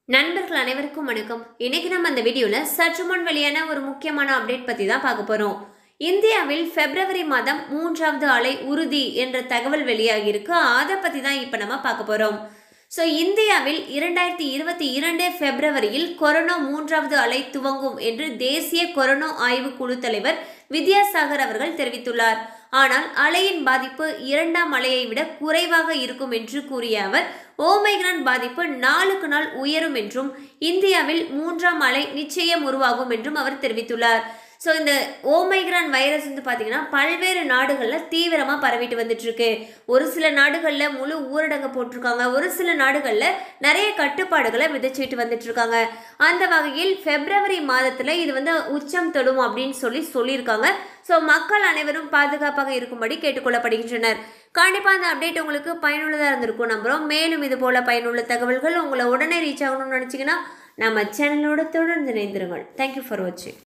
நண்பர்கள் அனைவருக்கும் வணக்கம் இன்னைக்கு நம்ம அந்த வீடியோவில் சற்று முன் வெளியான ஒரு முக்கியமான அப்டேட் பற்றி தான் பார்க்க போகிறோம் இந்தியாவில் பிப்ரவரி மாதம் மூன்றாவது அலை உறுதி என்ற தகவல் வெளியாகியிருக்கு அதை பற்றி தான் இப்போ நம்ம பார்க்க போகிறோம் ஸோ இந்தியாவில் இரண்டாயிரத்தி இருபத்தி இரண்டு பிப்ரவரியில் கொரோனா மூன்றாவது அலை துவங்கும் என்று தேசிய கொரோனா ஆய்வு குழு தலைவர் வித்யாசாகர் அவர்கள் தெரிவித்துள்ளார் ஆனால் அலையின் பாதிப்பு இரண்டாம் அலையை விட குறைவாக இருக்கும் என்று கூறிய அவர் ஓமைக்ரான் பாதிப்பு நாளுக்கு நாள் உயரும் என்றும் இந்தியாவில் மூன்றாம் அலை நிச்சயம் உருவாகும் என்றும் அவர் தெரிவித்துள்ளார் ஸோ இந்த ஓமைக்ரான் வைரஸ் வந்து பார்த்தீங்கன்னா பல்வேறு நாடுகளில் தீவிரமாக பரவிட்டு வந்துட்டு இருக்கு ஒரு சில நாடுகளில் முழு ஊரடங்கு போட்டிருக்காங்க ஒரு சில நாடுகளில் நிறைய கட்டுப்பாடுகளை விதிச்சுட்டு வந்துட்டு இருக்காங்க அந்த வகையில் பிப்ரவரி மாதத்தில் இது வந்து உச்சம் தொடும் அப்படின்னு சொல்லி சொல்லியிருக்காங்க ஸோ மக்கள் அனைவரும் பாதுகாப்பாக இருக்கும்படி கேட்டுக்கொள்ளப்படுகின்றனர் கண்டிப்பாக அந்த அப்டேட் உங்களுக்கு பயனுள்ளதாக இருந்திருக்கும் நம்புகிறோம் மேலும் இது போல பயனுள்ள தகவல்கள் உங்களை உடனே ரீச் ஆகணும்னு நினச்சிங்கன்னா நம்ம சேனலோட தொடர்ந்து இணைந்திருங்கள் தேங்க்யூ ஃபார் வாட்சிங்